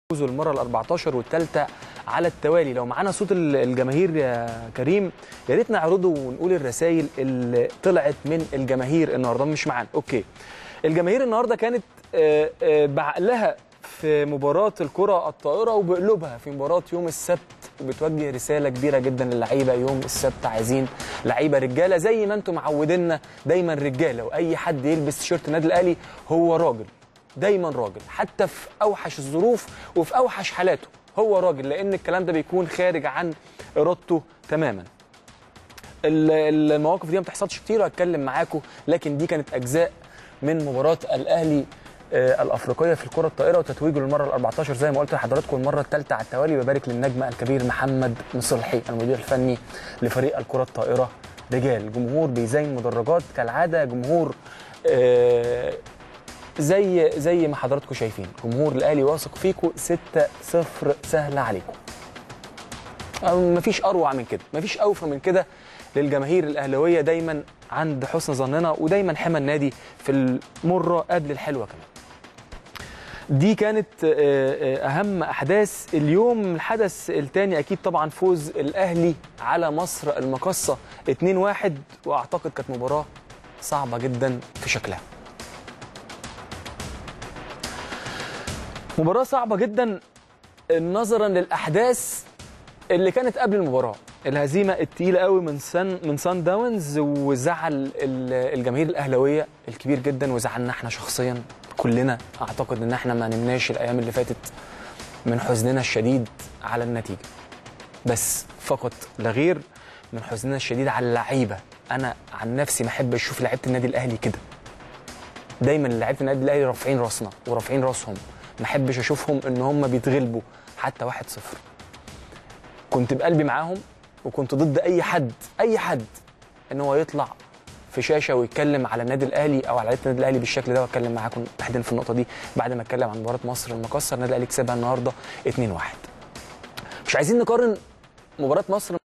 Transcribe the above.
فوزه المره ال 14 والثالثه على التوالي لو معانا صوت ال- الجماهير يا كريم يا ريت نعرضه ونقول الرسائل اللي طلعت من الجماهير النهارده مش معانا اوكي الجماهير النهارده كانت آه، آه، بعقلها في مباراة الكرة الطائرة وبقلوبها في مباراة يوم السبت وبتوجه رسالة كبيرة جدا للعيبة يوم السبت عايزين لعيبة رجالة زي ما انتم معودينا دايما رجالة وأي حد يلبس تيشيرت النادي الأهلي هو راجل دايما راجل حتى في اوحش الظروف وفي اوحش حالاته هو راجل لان الكلام ده بيكون خارج عن ارادته تماما ال- المواقف دي ما بتحصلش كتير وهتكلم معاكم لكن دي كانت اجزاء من مباراه الاهلي آه، الافريقيه في الكره الطائره وتتويجه للمره ال 14 زي ما قلت لحضراتكم المره الثالثه على التوالي ببارك للنجم الكبير محمد مصلحي المدير الفني لفريق الكره الطائره رجال جمهور بيزين مدرجات كالعاده جمهور آه، زي زي ما حضراتكم شايفين جمهور الاهلي واثق فيكم 6-0 سهله عليكم أو مفيش اروع من كده مفيش اوفى من كده للجماهير الاهلاويه دايما عند حسن ظننا ودايما حمى النادي في المره قبل الحلوه كمان دي كانت آه، آه، اهم احداث اليوم الحدث الثاني اكيد طبعا فوز الاهلي على مصر المقصه 2-1 واعتقد كانت مباراه صعبه جدا في شكلها مباراة صعبة جدا نظرا للأحداث اللي كانت قبل المباراة الهزيمة التقيلة قوي من سان من سان داونز وزعل ال- الجماهير الأهلاوية الكبير جدا وزعلنا احنا شخصيا كلنا أعتقد إن احنا ما نمناش الأيام اللي فاتت من حزننا الشديد على النتيجة بس فقط لا غير من حزننا الشديد على اللعيبة أنا عن نفسي ما أحب أشوف لعيبة النادي الأهلي كده دايما لعيبه النادي الاهلي رافعين راسنا ورافعين راسهم ما احبش اشوفهم ان هم بيتغلبوا حتى 1-0 كنت بقلبي معاهم وكنت ضد اي حد اي حد ان هو يطلع في شاشه ويتكلم على النادي الاهلي او على لعيبه النادي الاهلي بالشكل ده واتكلم معاكم تحديدا في النقطه دي بعد ما اتكلم عن مباراه مصر المقصه النادي الاهلي كسبها النهارده 2-1 مش عايزين نقارن مباراه مصر